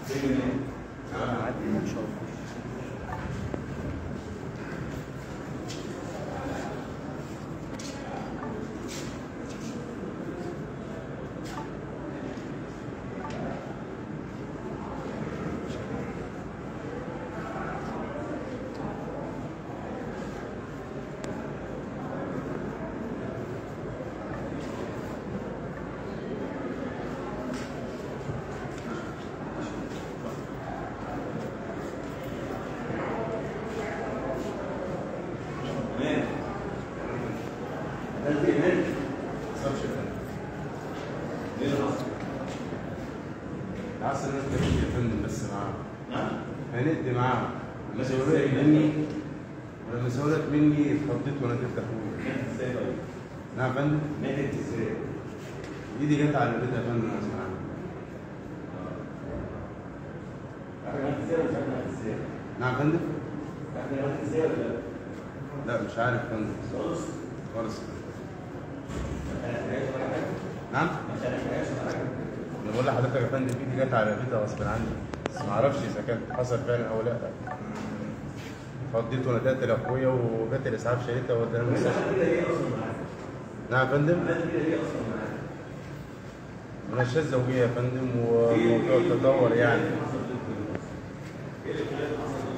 عادي ان شاء الله العصر الناس كانت يا فندم بس معاهم نعم هندي معاهم لما بس سولت إزاي؟ مني ولما سولت مني اتخضيت وانا جبت اخويا ماتت ازاي طيب؟ نعم يا فندم ماتت ازاي؟ ايدي جت على البيت يا فندم غصب عني عارف ماتت ازاي ولا مش عارف ماتت ازاي؟ نعم يا فندم عارف هي ماتت ازاي ولا لا؟ لا مش عارف يا فندم خالص خالص ما خلقتهاش ولا حاجه نعم ما خلقتهاش ولا حاجه انا بقول لحضرتك يا فندم ايدي جت على البيت غصب عني بس ما اعرفش اذا كان حصل فعلا او لا اتخضيت وانا دقت لاخويا وجت الاسعاف شالتها ودانا انت المستشفى عملت كده ليه اصلا معاك؟ نعم يا فندم عملت كده ليه اصلا معاك؟ مناقشات زوجيه يا فندم وموضوع التطور يعني ايه اللي خلاك حصل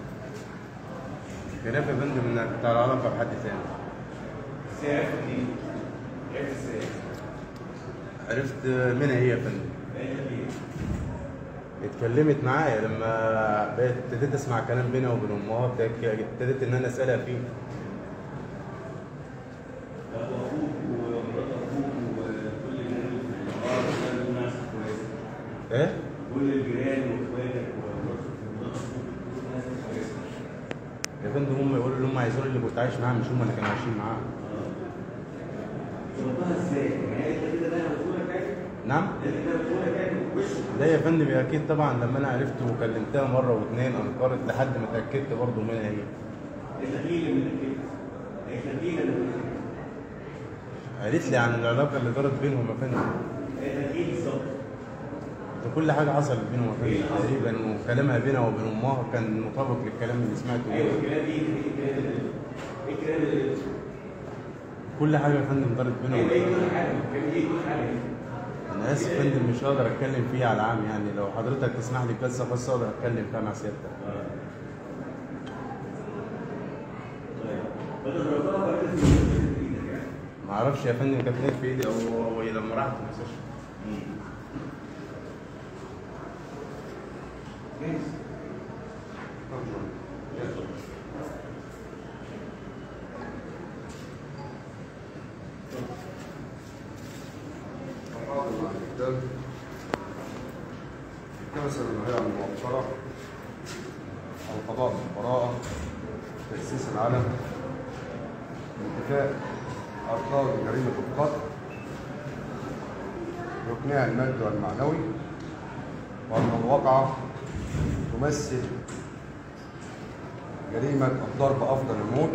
خلاف يا فندم انك على علاقه بحد ثاني ازاي عرفت دي؟ عرفت ازاي؟ عرفت منها هي يا فندم قالت لك ايه؟ اتكلمت معايا لما بقيت ابتديت اسمع كلام بينها وبين امها ابتديت- ابتديت ان انا اسالها فيه لا هو اخوك ومرات اخوك وكل الجيران اللي في العماره كلهم ناس كويسه ايه كل الجيران واخواتك ومرات ومرات اخوك كل ناس كويسه يا فندم هم يقولوا اللي هم عايزين اللي كنت عايش معاهم مش هم اللي كانوا عايشين معاهم ظبطها ازاي؟ يعني هي كده ده بتقولك يعني؟ نعم ده كده بتقولك يعني وشه لا يا فندم يا اكيد طبعا لما انا عرفت وكلمتها مره واثنين انكرت لحد ما اتاكدت برضه منها هي التغيير من كده التغيير من كده قالت لي عن العلاقه اللي دارت بينهم يا فندم التغيير بالظبط ده كل حاجه حصلت بينهم يا فندم تقريبا وكلامها بينها وبين امها كان مطابق للكلام اللي سمعته ايوه منها. الكلام ايه؟ ايه الكلام ده؟ ايه الكلام ده؟ كل حاجه يا فندم دارت بينهم ايه ايه كل حاجه؟ كان ايه كل حاجه؟ انا اسف يا فندم مش هقدر اتكلم فيه على عام يعني لو حضرتك تسمح لي جلسه خاصه اقدر اتكلم فيها مع سيادتك طيب بدل ربنا بقى في ايدك يعني ما اعرفش يا فندم كانت نايم في ايدي او او هي لما راحت المستشفى جاهز محاضر مع الكتاب الكنسة النهائية الموفرة القضاء بالبراءة تأسيس العلم انتفاء أركان جريمة القتل ركنها المادي والمعنوي وأن الواقعة تمثل جريمة الضرب أفضل الموت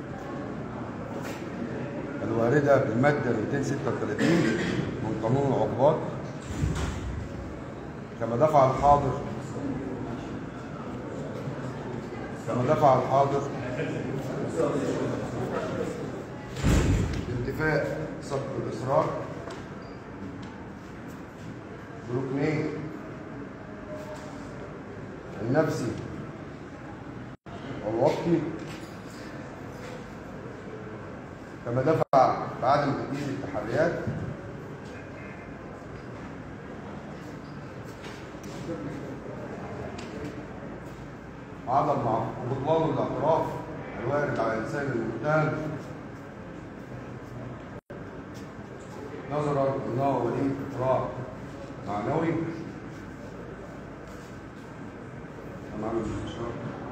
الواردة بالمادة 236 من قانون العقوبات كما دفع الحاضر كما دفع الحاضر بانتفاء سبق الإصرار بركنين النفسي والوقتي كما دفع بعدم تجهيز التحريات عدم مع بطلان الاعتراف الوارد على لسان المتهم نظرا انه ولي اقرار معنوي انا عامل استشاره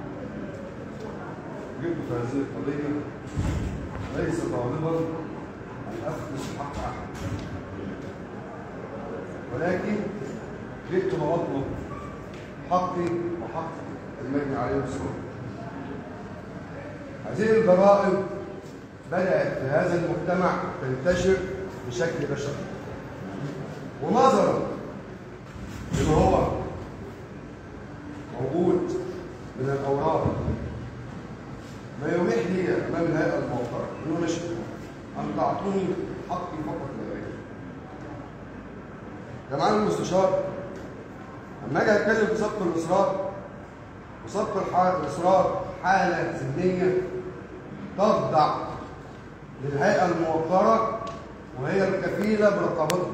جبت في هذه القضيه ليس طالبا ان اخذ حق احد ولكن جئت واطلب حقي وحق المجني عليه السلطه هذه الجرائم بدات في هذا المجتمع تنتشر بشكل بشري ونظرا لما هو المستشار لما اجي اتكلم في سبق الاصرار وسبق الح- الاصرار حاله ذهنيه تخضع للهيئه الموقره وهي الكفيله برقابتها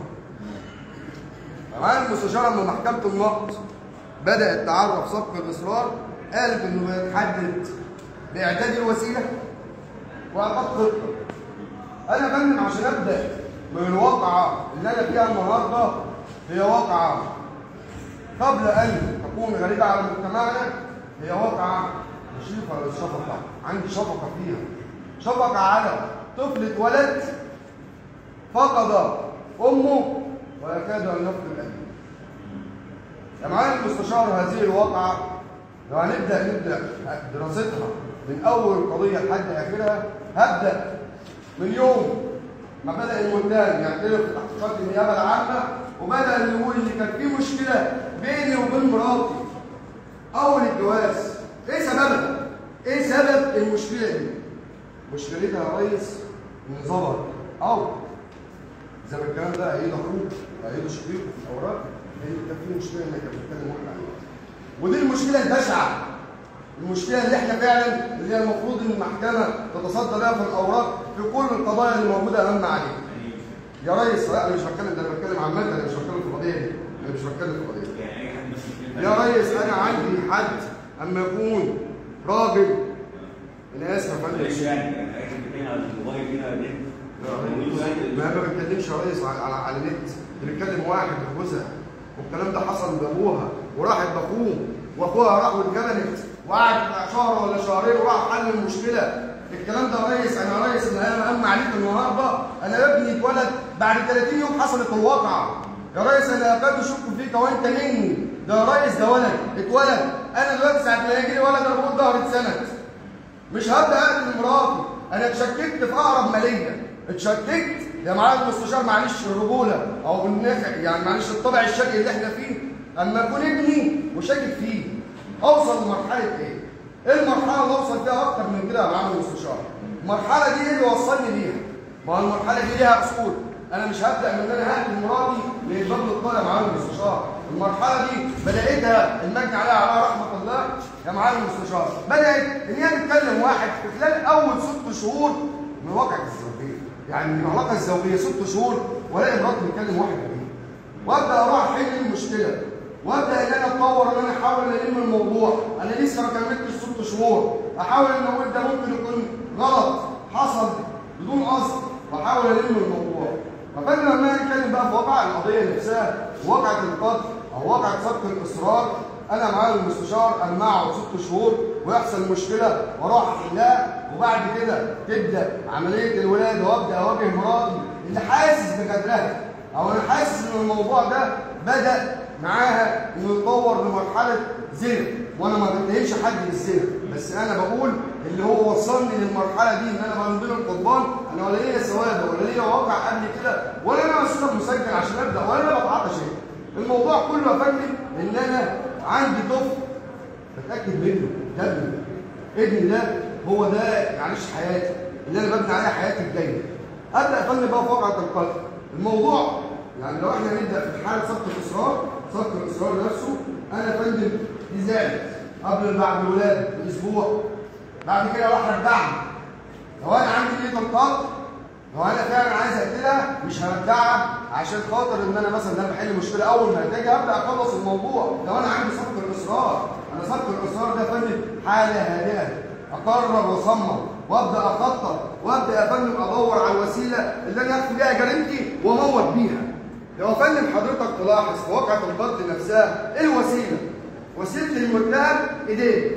معالي المستشار لما محكمه النقد بدات تعرف سبق الاصرار قالت انه بيتحدد باعداد الوسيله واعطاء خطه انا يا فندم عشان ابدا من الواقعه اللي انا فيها النهارده هي واقعه قبل ان تكون غريبه على مجتمعنا هي واقعه مشرفه للشفقه عندي شفقه فيها شفقه على طفل اتولد فقد امه ويكاد ان يفقد ابيه يا معالي المستشار هذه الواقعه لو هنبدا نبدا دراستها من اول القضيه لحد اخرها هبدا من يوم ما بدا المتهم يعترف بتحقيقات النيابه العامه وبدا يقول ان كان في مشكله بيني وبين مراتي اول الجواز ايه سببها؟ ايه سبب المشكله دي؟ مشكلتها يا ريس ان ظهر او زي ما الكلام ده هيدا اخوه هيدا شقيقه في الاوراق لان كان في مشكله انك بتتكلم واحد عليها ودي المشكله البشعه المشكله اللي احنا فعلا اللي هي المفروض ان المحكمه تتصدى لها في الاوراق في كل القضايا اللي موجوده امام عليها يا ريس لا انا مش بتكلم ده انا بتكلم عن ماده انا مش بتكلم في القضيه دي انا مش بتكلم في القضيه دي يعني اي حد بس يا ريس انا عندي حد اما يكون راجل انا اسف يا معلش فندم يعني يعني اي حد فينا على الموبايل فينا نت ما ما بتكلمش يا ريس على على, على النت بنتكلم واحد بجوزها والكلام ده حصل بابوها وراحت باخوه واخوها راح واتجبنت وقعد شهر ولا شهرين وراح حل المشكله الكلام ده يا ريس انا يا ريس ان انا مأمن عليك النهارده انا ابني اتولد بعد 30 يوم حصلت الواقعه يا ريس انا اكاد اشك فيك وانت مني ده يا ريس ده ولد اتولد انا دلوقتي ساعه ما يجي لي ولد انا بقول ظهر اتسند مش هبدا اقتل مراتي انا اتشككت في اقرب ماليه اتشككت يا معالي المستشار معلش الرجوله او النفع يعني معلش الطبع الشرقي اللي احنا فيه اما اكون ابني وشاكك فيه اوصل لمرحله ايه؟ ايه المرحله اللي اوصل فيها اكتر من كده يا معالي المستشار؟ المرحله دي ايه اللي وصلني ليها؟ ما هو المرحله دي ليها اصول انا مش هبدا من ان انا هقتل مراتي لاسباب للطالب يا معالي المستشار المرحله دي بداتها المجني عليها على رحمه الله يا معالي المستشار بدات ان هي بتكلم واحد في خلال اول ست شهور من واقعة الزوجيه يعني من العلاقه الزوجيه ست شهور والاقي مراتي بتكلم واحد جديد وابدا اروح احل المشكله وابدا ان انا اتطور ان انا احاول الم الموضوع انا لسه ما كملتش ست شهور احاول ان اقول ده ممكن يكون غلط حصل بدون قصد واحاول الم الموضوع ففاكر لما نتكلم بقى في واقع القضيه نفسها واقعه القتل او واقعه سبق الاصرار انا معايا المستشار امنعه ست شهور ويحصل مشكله واروح احلها وبعد كده تبدا عمليه الولاده وابدا اواجه مراتي اللي حاسس بقدرها او انا حاسس ان الموضوع ده بدا معاها انه يتطور لمرحله زنا وانا ما بتهمش حد بالزنا بس انا بقول اللي هو وصلني للمرحله دي ان انا بقى من بين القضبان انا ولا ليا سواد ولا ليا واقع قبل كده ولا انا مسؤول مسجل عشان ابدا ولا انا بتعاطى شيء الموضوع كله يا فندم ان انا عندي طفل بتاكد منه ده ابني ابني ده هو ده معلش حياتي اللي انا ببني عليها حياتي الجايه ابدا يا فندم بقى في واقعه القتل الموضوع يعني لو احنا نبدا في حاله سبق الاصرار سبق الاصرار نفسه انا يا فندم دي زعلت قبل بعد الولاده باسبوع بعد كده راح رجعني لو انا عندي نيه القتل لو انا فعلا عايز اقتلها مش هرجعها عشان خاطر ان انا مثلا ده بحل مشكله اول ما هتيجي ابدا اخلص الموضوع لو انا عندي سبق الاصرار انا سبق الاصرار ده يا فندم حاله هادئه اقرر واصمم وابدا اخطط وابدا يا فندم ادور على الوسيله اللي انا اخفي بيها جريمتي واموت بيها لو يا فندم حضرتك تلاحظ في واقعه القتل نفسها ايه الوسيله؟ وسيله المتهم ايديه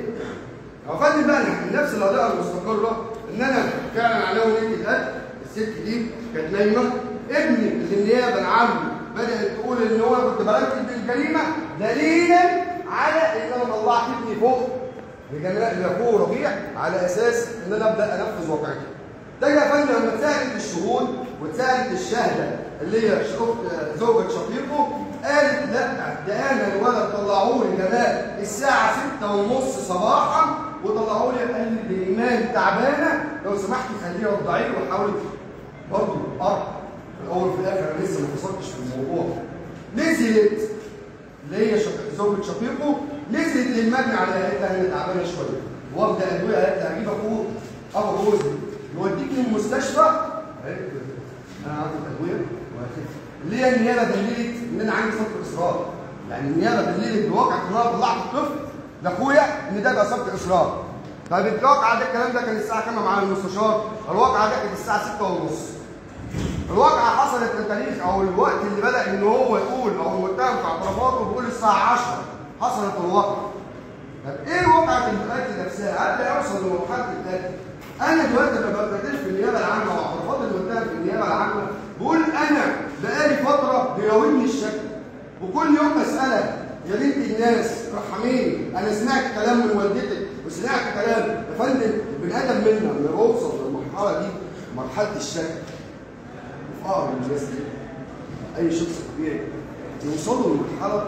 لو فندم بقى نفس القضيه المستقره ان انا فعلا عليهم نيه القتل الست دي كانت نايمه ابني اللي النيابه العامه بدات تقول ان هو كنت برتب بالجريمه دليلا على ان انا طلعت ابني فوق لجميع لاخوه ربيع على اساس ان انا ابدا انفذ واقعتي. ده يا فندم لما اتسالت الشهود واتسالت الشاهده اللي هي شرف- زوجة شقيقه قالت لا ده انا الولد طلعوه لي جمال الساعه 6 ونص صباحا وطلعوا لي قال لي بايمان تعبانه لو سمحتي خليه رضعيه وحاولي برضه ارض في الاول وفي الاخر انا لسه ما وصلتش في الموضوع نزلت اللي هي شق- زوجة شقيقه نزلت للمجني على قالت لها انا تعبانه شويه وابدا ادويه قالت لها هجيب اخوه ابو جوزي يوديك للمستشفى قالت له انا عندي ادويه وهخف اللي هي النيابه دللت ان انا عندي سبق اصرار يعني النيابه دللت بواقع ان انا طلعت الطفل لاخويا ان ده بقى سبق اصرار طيب الواقعه ده الكلام ده كان الساعه كام مع المستشار؟ الواقعه ده كانت الساعه 6 ونص الواقعة حصلت التاريخ او الوقت اللي بدأ ان هو يقول او المتهم في اعترافاته بيقول الساعة 10 حصلت الواقعة. طب ايه واقعة القتل نفسها؟ قبل اوصل لمرحلة القتل. انا دلوقتي لما بقتل في النيابة العامة واعترافات المتهم في النيابة العامة بقول انا بقالي فترة بيراودني الشك وكل يوم مسألة يا بنت الناس رحميني انا سمعت كلام من والدتك وسمعت كلام يا فندم البني ادم منا لما بوصل للمرحلة دي مرحلة الشك فقر الناس دي اي شخص طبيعي يوصلوا لمرحله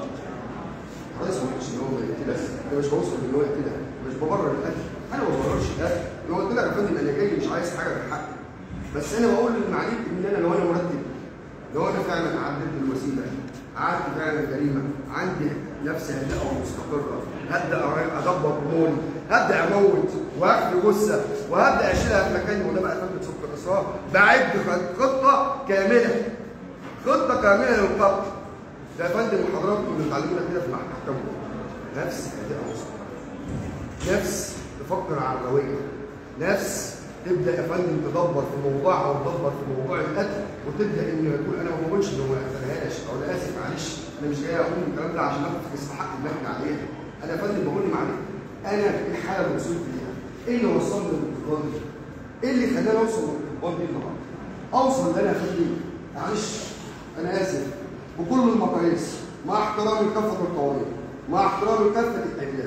خلاص ما مش ان هو يقتلك انا مش بوصل ان هو يقتلك مش ببرر القتل انا ما ببررش القتل لو قلت لك يا فندم انا جاي مش عايز حاجه في حقي بس انا بقول للمعاليك ان انا لو انا مرتب لو انا فعلا عدلت الوسيله عدت فعلا جريمه عندي نفس هادئه ومستقره هبدا أر- ادبر اموري هبدا اموت واخفي جثه وهبدا اشيلها في مكاني وده بقى فندم سبق الاصرار بعد خط- خطه كامله خطه كامله للقتل ده يا فندم حضراتكم اللي بتعلمونا كده في المحكمه نفس هادئه ومستقره نفس تفكر على الرويه نفس تبدا يا فندم تدبر في موضوعها وتدبر في موضوع القتل وتبدا ان تقول انا ما بقولش ان هو ما قتلهاش او انا اسف معلش انا مش جاي اقول الكلام ده عشان اخد استحق المجني عليها انا يا فندم بقول معلش انا ايه الحاله اللي وصلت ليها؟ ايه اللي وصلني للانتقام دي؟ ايه اللي خلاني اوصل للانتقام دي النهارده؟ اوصل ان انا يا فندم معلش انا اسف بكل المقاييس مع احترامي لكافه القوانين مع احترامي لكافه الاديان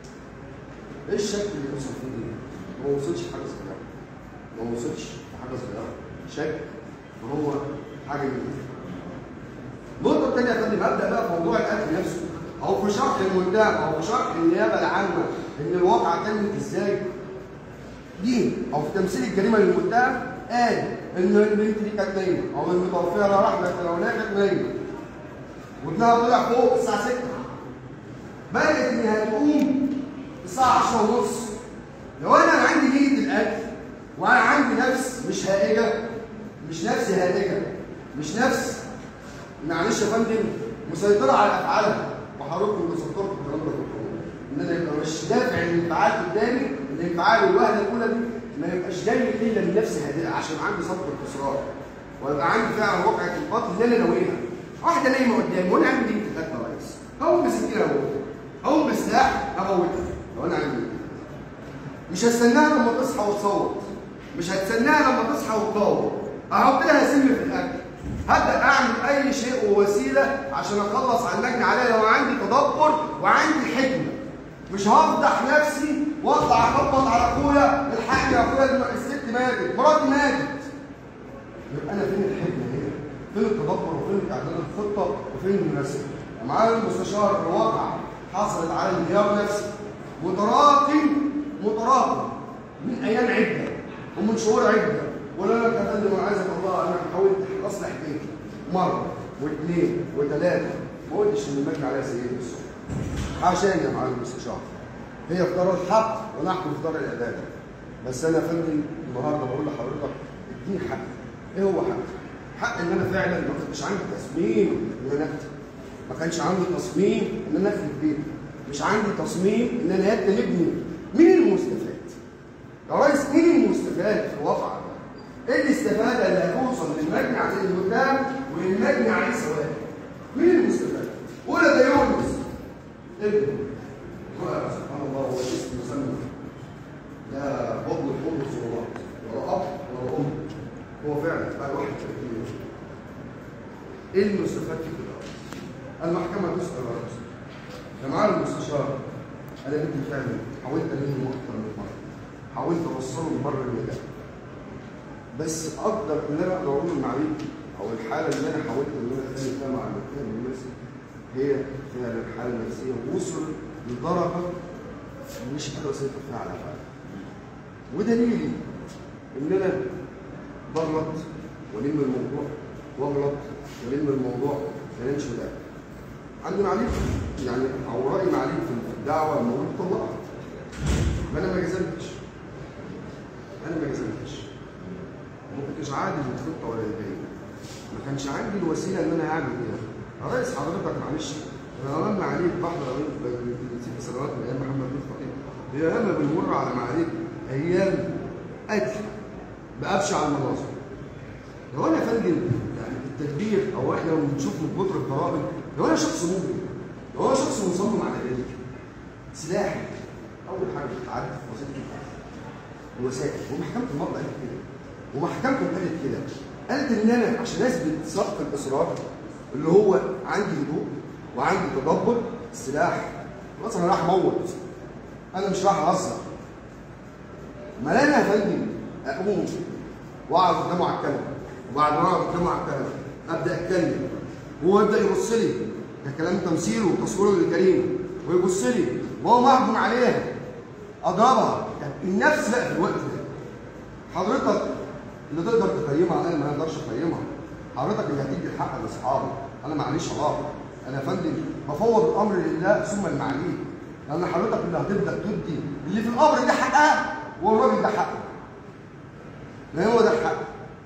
ايه الشك اللي وصل فيه دي؟ ما وصلش حاجه صغيره ما وصلش لحاجه صغيره شك وهو حاجه جديده النقطه الثانيه يا فندم هبدا بقى في موضوع القتل نفسه او في شرح المتهم او في شرح النيابه العامه ان الواقعه تمت ازاي دي او في تمثيل الجريمه للمتهم قال ان البنت دي كانت نايمه او المتوفيه لا رحمه الاولاد كانت نايمه وابنها طلع فوق الساعه 6 بدات ان هتقوم الساعه 10 ونص لو انا عندي نيه القتل وانا عندي نفس مش هائجه مش نفس هائجه مش نفس معلش يا فندم مسيطره على افعالها وحضرتك اللي سطرت الكلام ده كله ان انا يبقى مش دافع الانفعال قدامي الانفعال الوهله الاولى دي ما يبقاش جاي الا من نفس هادئه عشان عندي صبر اصرار ويبقى عندي فعلا واقعه القتل اللي انا ناويها واحده نايمه قدامي وانا عندي نيه القتل يا ريس هقوم بسكينه اموتها هقوم بسلاح اموتها لو انا عندي نية. مش هستناها لما تصحى وتصوت مش هتستناها لما تصحى وتدور احط لها سم في الاكل هبدا اعمل اي شيء ووسيله عشان اخلص على المجني عليها لو عندي تدبر وعندي حكمه مش هفضح نفسي واطلع اخبط على اخويا الحقني يا اخويا الست ماتت مراتي ماتت يبقى انا فين الحكمه هنا؟ فين التدبر وفين اعداد الخطه وفين المناسبه؟ معالي المستشار الواقع حصلت على الانهيار نفسي متراكم متراكم من ايام عده ومن شهور عده ولا لك يا فندم انا عايزك الله انا حاولت اصلح بيتي مره واثنين وثلاثه ما قلتش ان المجني عليها سيد الصبح عشان يا معالي المستشار هي في دار الحق ونحكم في دار العداله بس انا يا فندم النهارده بقول لحضرتك اديني حق ايه هو حق؟ حق ان انا فعلا ما كانش عندي تصميم ان انا اقتل ما كانش عندي تصميم ان انا اخرب بيتي مش عندي تصميم ان انا اقتل ابني مين المستفاد؟ يا ريس مين المستفاد في الواقع ده؟ ايه الاستفاده اللي هتوصل للمجني عليه المتهم وللمجني عليه سواء؟ مين المستفاد؟ قول يا ده يونس ابنه هو سبحان الله هو اسم مسمى ده فضل الحب والصلوات ولا اب ولا ام هو فعلا بقى 31 يوم ايه المستفاد في كده؟ المحكمه تسال يا ريس يا معالي المستشار انا بدي فعلا حاولت المه اكتر من مره حاولت اوصله لبر الميدان بس اقدر ان انا اقدر اقول المعرفه او الحاله اللي انا حاولت ان انا اتكلم فيها مع المتهم النفسي هي فعلا حاله نفسيه وصل لدرجه مش قادر اسيطر فيها على حالي ودليلي ان انا بغلط والم الموضوع واغلط والم الموضوع ما نمشي بالآخر عندي معاليك يعني او راي معاليك في الدعوه الموجود طلعها ما انا ما جزمتش انا ما جزمتش ما كنتش عادل الخطه ولا الباقي ما كانش عندي الوسيله ان انا اعمل كده يا ريس حضرتك معلش انا امام معاليك بحضر ست سنوات من ايام محمد بن خطيب هي ياما بنمر على معاليك ايام قتل بابشع المناظر لو انا يا فندم يعني التدبير او احنا بنشوف من كتر القرابه لو انا شخص مؤمن لو انا شخص مصمم على ذلك سلاح اول حاجه بتتعرف وسيله الحرب الوسائل ومحكمه المرضى قالت كده ومحكمتهم قالت كده قالت ان انا عشان اثبت سقف الاصرار اللي هو عندي هدوء وعندي تدبر السلاح خلاص انا رايح اموت انا مش رايح اهزر ما لا انا يا فندم اقوم واقعد قدامه على الكنبه وبعد ما اقعد قدامه على الكنبه ابدا اتكلم وهو يبدا يبص لي ده كلام تمثيله وتصويره للكريم ويبص لي وهو محكوم عليها اضربها النفس بقى في الوقت ده حضرتك اللي تقدر تقيمها انا ما اقدرش اقيمها حضرتك اللي هتدي الحق لاصحابي انا معليش علاقه انا يا فندم بفوض الامر لله ثم المعاليه لان حضرتك اللي هتبدا تدي اللي في الامر ده حقها والراجل ده حقه ما هو ده الحق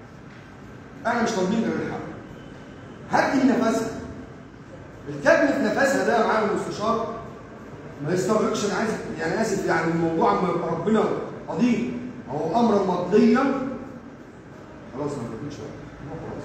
احنا مش طالبين غير الحق هدي نفسها الكتم في نفسها ده معاه المستشار ما يستغرقش انا عايز يعني اسف يعني الموضوع ما يبقى ربنا قضيه هو امرا مقضيا خلاص ما بقتش خلاص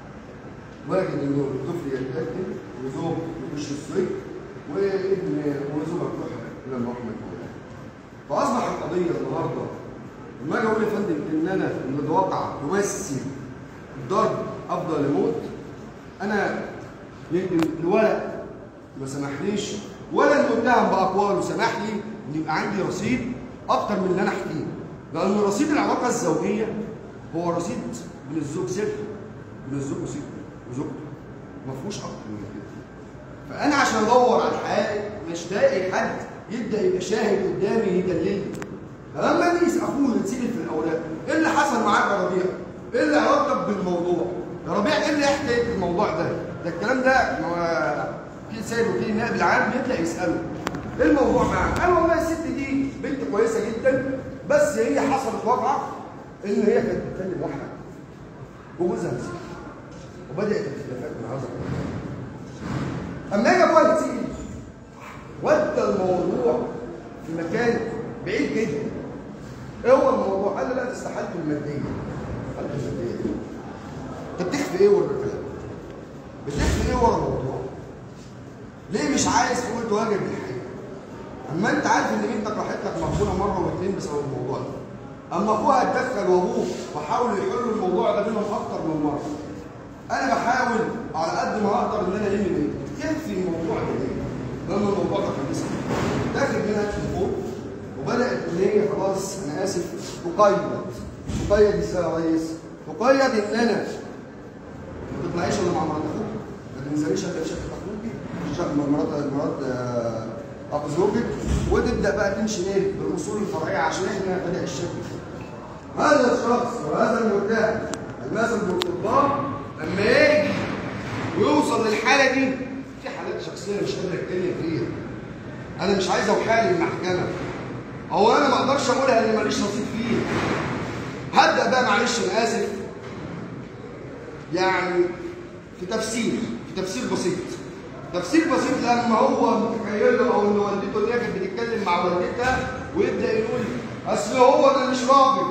ولكن انه الطفل يتقدم وزوج يخش السجن وابن وزوجه تروح الى المحكمه الاولى فاصبح القضيه النهارده لما اجي اقول يا فندم ان انا ان الواقع تمثل الضرب افضل لموت انا يمكن الورق ما سمحليش ولا المتهم باقواله سمح لي ان يبقى عندي رصيد اكتر من اللي انا احكيه لان رصيد العلاقه الزوجيه هو رصيد من الزوج سر من الزوج وسيبه وزوجته ما فيهوش اكتر من كده فانا عشان ادور على الحقائق مش لاقي حد يبدا يبقى شاهد قدامي يدللني فلما نيجي اخوه نتسجل في الاوراق ايه اللي حصل معاك يا ربيع؟ ايه اللي علاقتك بالموضوع؟ يا ربيع ايه اللي حكايه الموضوع ده؟ ده الكلام ده ما في سيد وكيل النائب العام يبدا يساله ايه الموضوع معاك؟ قال والله الست دي بنت كويسه جدا بس هي حصلت واقعه ان هي كانت بتكلم واحده وجوزها مسك وبدات الخلافات من هذا اما اجي ابوها تسيب ودى الموضوع في مكان بعيد جدا ايه هو الموضوع؟ قال لي لا تستحالته الماديه حالته الماديه ايه؟ انت بتخفي ايه ورا الكلام؟ بتخفي ايه ورا الموضوع؟ ليه مش عايز تقول تواجه بالحقيقه؟ اما انت عارف ان بنتك راحت لك مقبوله مره واثنين بسبب الموضوع ده اما اخوها اتدخل وابوه وحاولوا يحلوا الموضوع ده بينهم اكتر من مره انا بحاول على قد ما اقدر ان انا الم بنتي يكفي الموضوع ده ليه؟ لان الموضوع ده كان لسه داخل منها التليفون وبدات ان هي خلاص انا اسف تقيد تقيد ازاي يا ريس؟ تقيد ان انا ما تطلعيش الا مع مرات اخوك ما تنزليش الا بشكل اخوك مرات مرات آه، اخو زوجك وتبدا بقى تمشي ايه بالاصول الفرعيه عشان احنا بدا الشك هذا الشخص وهذا المتهم الماثل بالقضاء لما يجي ويوصل للحاله دي في حالات شخصيه مش قادر اتكلم فيها انا مش عايز اوحالي المحكمه هو انا ما اقدرش اقولها اللي ماليش نصيب فيه هبدا بقى معلش انا اسف يعني في تفسير في تفسير بسيط تفسير بسيط لما هو متخيل له او ان والدته اللي هي كانت بتتكلم مع والدتها ويبدا يقول اصل هو انا مش راجل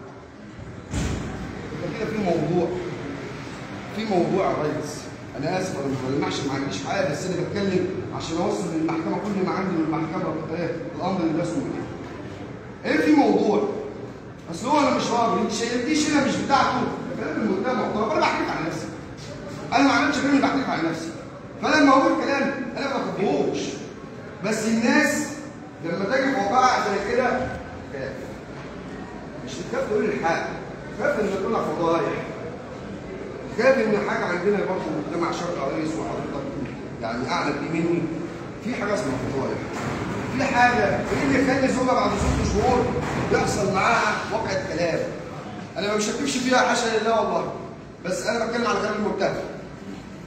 يبقى كده في موضوع في موضوع يا ريس انا اسف انا ما بلمعش ما عنديش حاجه بس انا بتكلم عشان اوصل للمحكمه كل ما عندي من المحكمه ايه الامر اللي اسمه ايه ايه في موضوع اصل هو انا مش راجل انت شايل دي شيله مش بتاعته ده كلام المجتمع طب انا بحكي عن نفسي انا ما عملتش كلام بحكي عن نفسي فلما اقول كلام انا ما بحبهوش بس الناس لما تجي في واقعة زي كده تخاف مش بتخاف تقول الحق تخاف ان تطلع فضايح تخاف ان حاجه عندنا برضه مجتمع شرق رئيس وحضرتك يعني اعلى دي مني في حاجه اسمها فضايح في حاجه ايه اللي يخلي زوجها بعد ست شهور يحصل معاها وقعه كلام انا ما بشككش فيها حاشا لله والله بس انا بتكلم على كلام المتهم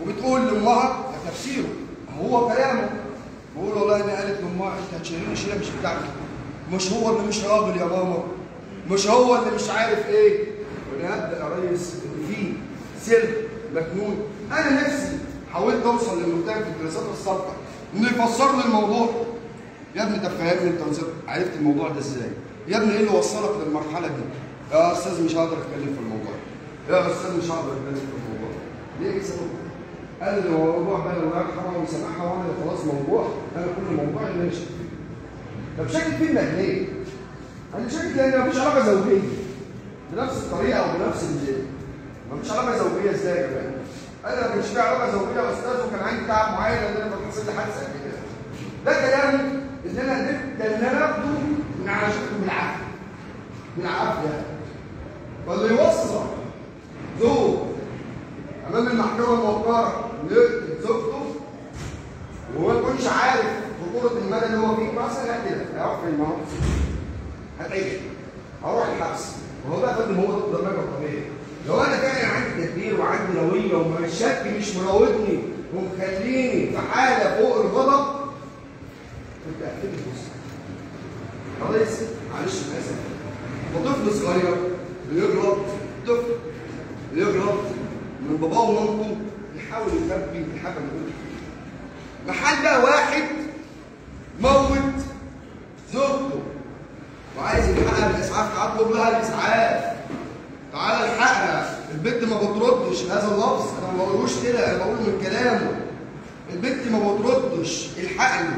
وبتقول لامها ده تفسيره هو كلامه بقول والله انا قالت لامها انت هتشيلني شيله مش بتاعتي مش هو اللي مش راجل يا ماما مش هو اللي مش عارف ايه ونبدا يا ريس ان في سر مجنون انا نفسي حاولت اوصل للمتهم في الدراسات السابقه انه يفسر لي الموضوع يا ابني طب فهمني انت وصلت عرفت الموضوع ده ازاي؟ يا ابني ايه اللي وصلك للمرحله دي؟ يا استاذ مش هقدر اتكلم في الموضوع يا استاذ مش هقدر اتكلم في الموضوع ليه سبب؟ قال لي هو الموضوع بقى الله يرحمه ويسامحها وانا خلاص موضوع انا كل موضوعي ان انا شاكك فيه. طب شاكك فيه انك ليه؟ انا شاكك لان مفيش علاقه زوجيه بنفس الطريقه او بنفس ال مفيش علاقه زوجيه ازاي يا جماعه؟ انا ما كانش في علاقه زوجيه يا استاذ وكان عندي تعب معين ان انا كنت حصل لي حادثه قبل كده ده كلامي ان انا قدرت ان انا اخده من على شكله بالعافيه بالعافيه فاللي يوصل زوج امام المحكمه الموقره يقتل زوجته وهو ما يكونش عارف خطوره المدى اللي هو فيه مثلا هقتلك هيروح فين ما هو هتعيش هروح الحبس وهو بقى فندم هو ده الدماغ الطبيعي لو انا كان عندي تدبير وعندي رويه والشك مش مراودني ومخليني في حاله فوق الغضب كنت اقتل نفسي خلاص معلش انا اسف وطفل صغير بيغلط طفل بيغلط من باباه ومامته يحاول يخبي الحاجه من محل بقى واحد موت زوجته وعايز يلحقها بالاسعاف اطلب لها الاسعاف تعالى الحقها البنت ما بتردش هذا اللفظ انا ما بقولوش كده انا بقوله من كلامه البنت ما بتردش الحقني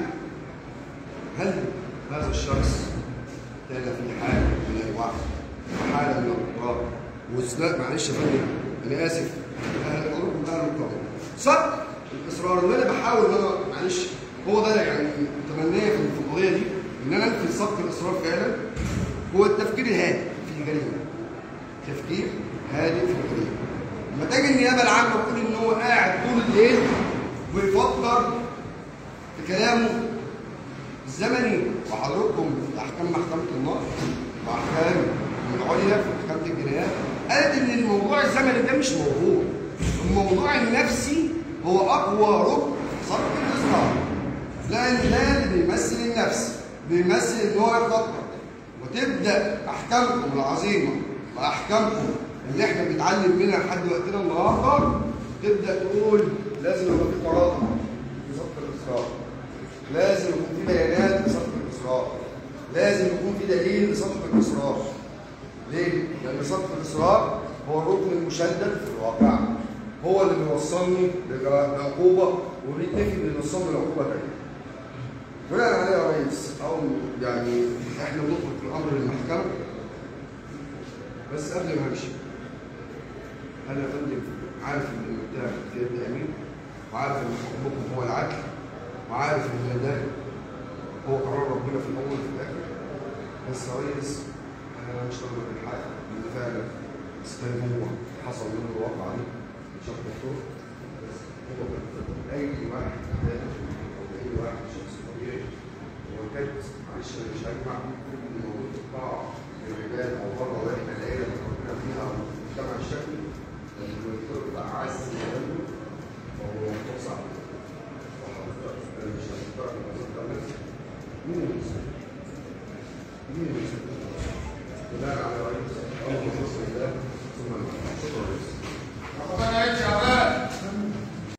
هل هذا الشخص كان في حاله من الوعي وحاله من الاضطراب واثناء معلش يا فندم انا اسف اهل الحروب اهل القانون صدق الاصرار ان انا بحاول ان انا معلش هو ده يعني تمنيه في القضيه دي ان انا انفذ صدق الاصرار فعلا هو التفكير الهادي في الجريمه تفكير هادي في الجريمه لما تيجي النيابه العامه تقول ان هو قاعد طول الليل ويفكر في كلامه الزمني وحضراتكم في احكام محكمه النار واحكام العليا في محكمه الجنايات قالت ان الموضوع الزمني ده مش موضوع الموضوع النفسي هو اقوى ركن في صرف الاصرار لان ده اللي بيمثل النفس بيمثل ان هو يفكر وتبدا احكامكم العظيمه واحكامكم اللي احنا بنتعلم منها لحد وقتنا النهارده تبدا تقول لازم يبقى في تراضي في صف الاصرار لازم يكون في بيانات لصدق الاصرار لازم يكون في دليل لصدق الاصرار ليه؟ لان صدق الاصرار هو الركن المشدد في الواقع هو اللي بيوصلني لعقوبه وبيتفق اللي يوصلني لعقوبه تانيه بناء عليه يا ريس او يعني احنا بنطلب في الامر للمحكمه بس قبل ما امشي انا يا فندم عارف ان المتهم في يد امين وعارف ان حكمكم هو العدل وعارف ان ده هو قرار ربنا في الاول وفي الاخر بس يا ريس انا مش هقدر الحق ان فعلا استلم هو حصل منه الواقعه دي مش هقدر بس هو اي واحد